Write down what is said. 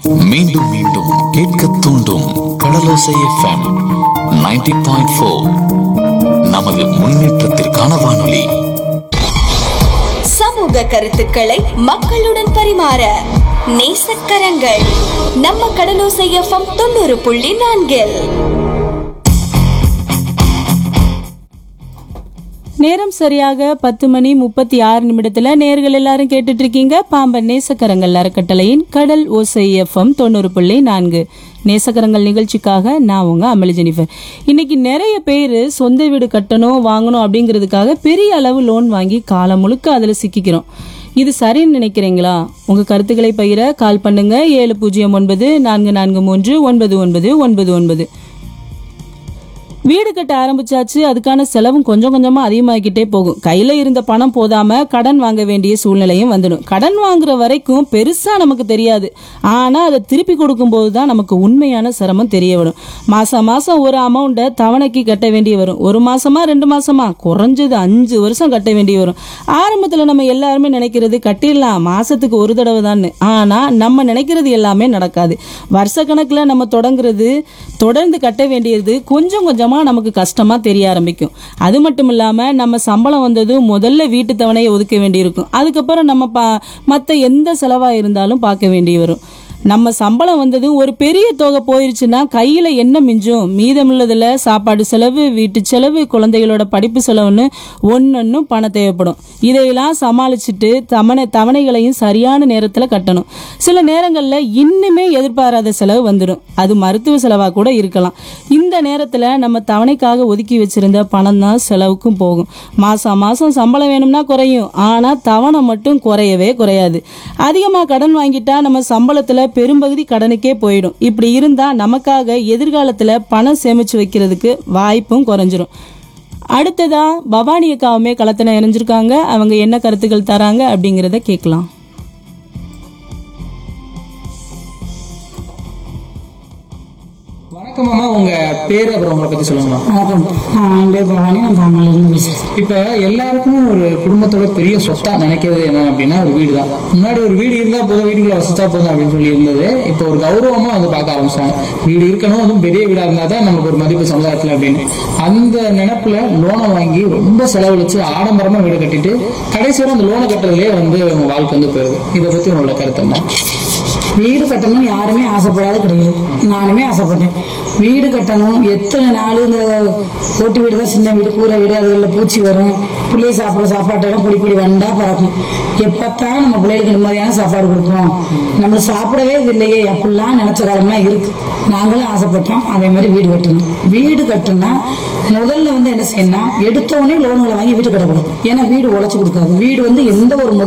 மீண்டும் மீண்டும் கேட்க தூண்டும் கடலோசை எஃப்எம் 90.4 பாயிண்ட் ஃபோர் நமது முன்னேற்றத்திற்கான வானொலி சமூக கருத்துக்களை மக்களுடன் பரிமாற நேசக்கரங்கள் நம்ம கடலோசை எஃப்எம் தொண்ணூறு புள்ளி நான்கில் நேரம் சரியாக பத்து மணி முப்பத்தி ஆறு நிமிடத்துல நேர்கள் எல்லாரும் கேட்டுட்டு இருக்கீங்க பாம்பன் நேசக்கரங்கள் அறக்கட்டளையின் கடல் ஓசை எஃப்எம் தொண்ணூறு புள்ளி நான்கு நேசக்கரங்கள் நிகழ்ச்சிக்காக நான் உங்க அமளி ஜெனிஃபர் இன்னைக்கு நிறைய பேர் சொந்த வீடு கட்டணும் வாங்கணும் அப்படிங்கிறதுக்காக பெரிய அளவு லோன் வாங்கி காலம் முழுக்க அதில் சிக்கிக்கிறோம் இது சரின்னு நினைக்கிறீங்களா உங்க கருத்துக்களை பகிர கால் பண்ணுங்க ஏழு பூஜ்ஜியம் ஒன்பது நான்கு நான்கு மூன்று ஒன்பது ஒன்பது ஒன்பது ஒன்பது வீடு கட்ட ஆரம்பிச்சாச்சு அதுக்கான செலவும் கொஞ்சம் கொஞ்சமா அதிகமாகிக்கிட்டே போகும் கையில இருந்த பணம் போதாம கடன் வாங்க வேண்டிய சூழ்நிலையும் வந்துடும் கடன் வாங்குற வரைக்கும் பெருசா நமக்கு தெரியாது ஆனா அதை திருப்பி கொடுக்கும்போது தான் நமக்கு உண்மையான சிரமம் தெரிய வரும் மாசம் மாசம் ஒரு அமௌண்ட்டை தவணைக்கு கட்ட வேண்டி வரும் ஒரு மாசமா ரெண்டு மாசமா குறைஞ்சது அஞ்சு வருஷம் கட்ட வேண்டி வரும் ஆரம்பத்துல நம்ம எல்லாருமே நினைக்கிறது கட்டிடலாம் மாசத்துக்கு ஒரு தடவை தான் ஆனா நம்ம நினைக்கிறது எல்லாமே நடக்காது வருஷக்கணக்கில் நம்ம தொடங்குறது தொடர்ந்து கட்ட வேண்டியது கொஞ்சம் கொஞ்சமா நமக்கு கஷ்டமா தெரிய ஆரம்பிக்கும் அது மட்டும் இல்லாம நம்ம சம்பளம் வந்ததும் முதல்ல வீட்டு தவணையை ஒதுக்க வேண்டியிருக்கும் அதுக்கப்புறம் நம்ம பா மற்ற எந்த செலவா இருந்தாலும் பார்க்க வேண்டி வரும் நம்ம சம்பளம் வந்ததும் ஒரு பெரிய தொகை போயிருச்சுன்னா கையில என்ன மிஞ்சும் மீதமுள்ளதுல சாப்பாடு செலவு வீட்டு செலவு குழந்தைகளோட படிப்பு செலவுன்னு ஒன்னொன்னும் பணம் தேவைப்படும் இதையெல்லாம் சமாளிச்சுட்டு தவணை தவணைகளையும் சரியான நேரத்துல கட்டணும் சில நேரங்கள்ல இன்னுமே எதிர்பாராத செலவு வந்துடும் அது மருத்துவ செலவா கூட இருக்கலாம் இந்த நேரத்துல நம்ம தவணைக்காக ஒதுக்கி வச்சிருந்த பணம் தான் செலவுக்கும் போகும் மாசம் மாசம் சம்பளம் வேணும்னா குறையும் ஆனா தவணை மட்டும் குறையவே குறையாது அதிகமா கடன் வாங்கிட்டா நம்ம சம்பளத்துல பெரும்பகுதி கடனுக்கே போயிடும் இப்படி இருந்தா நமக்காக எதிர்காலத்துல பணம் சேமிச்சு வைக்கிறதுக்கு வாய்ப்பும் குறைஞ்சிரும் அடுத்ததா பவானி அக்காவுமே களத்துல இணைஞ்சிருக்காங்க அவங்க என்ன கருத்துக்கள் தராங்க அப்படிங்கிறத கேட்கலாம் வணக்கம் அம்மா உங்க பேர் அப்புறம் உங்களை பத்தி சொல்லுங்கம்மா வணக்கம் நான் என் பேர் பவானி நான் பாம்பனிலிருந்து பேசுகிறேன் இப்ப எல்லாருக்குமே ஒரு குடும்பத்தோட பெரிய சொத்தா நினைக்கிறது என்ன அப்படின்னா ஒரு வீடு தான் முன்னாடி ஒரு வீடு இருந்தா போதும் வீட்டுக்குள்ள வசத்தா போதும் அப்படின்னு சொல்லி இருந்தது இப்போ ஒரு கௌரவமா வந்து பார்க்க ஆரம்பிச்சாங்க வீடு இருக்கணும் அதுவும் பெரிய வீடா இருந்தா தான் நமக்கு ஒரு மதிப்பு சமுதாயத்துல அப்படின்னு அந்த நினைப்புல லோனை வாங்கி ரொம்ப செலவழிச்சு ஆடம்பரமா வீடு கட்டிட்டு கடைசியில் அந்த லோனை கட்டுறதுலயே வந்து உங்க வாழ்க்கை வந்து போயிருது இதை பத்தி உங்களோட கருத்து என்ன வீடு கட்டணும் யாருமே ஆசைப்படாத கிடையாது நானுமே ஆசைப்பட்டேன் வீடு கட்டணும் எத்தனை நாள் இந்த ஓட்டு வீடு தான் சின்ன வீடு கூரை வீடு அதுகளில் பூச்சி வரும் பிள்ளைய சாப்பிட்ற சாப்பாட்டெல்லாம் பொடி பொடி வண்டா பறக்கும் எப்பத்தான் நம்ம பிள்ளைகளுக்கு நிம்மதியான சாப்பாடு கொடுப்போம் நம்ம சாப்பிடவே இல்லையே அப்படிலாம் நினைச்ச காலம்லாம் இருக்கு நாங்களும் ஆசைப்பட்டோம் அதே மாதிரி வீடு கட்டணும் வீடு கட்டணும்னா முதல்ல வந்து என்ன செய்யணும் எடுத்த உடனே லோன்களை வாங்கி வீடு கட்டக்கூடாது ஏன்னா வீடு உழைச்சு கொடுக்காது வீடு வந்து எந்த ஒரு முதல்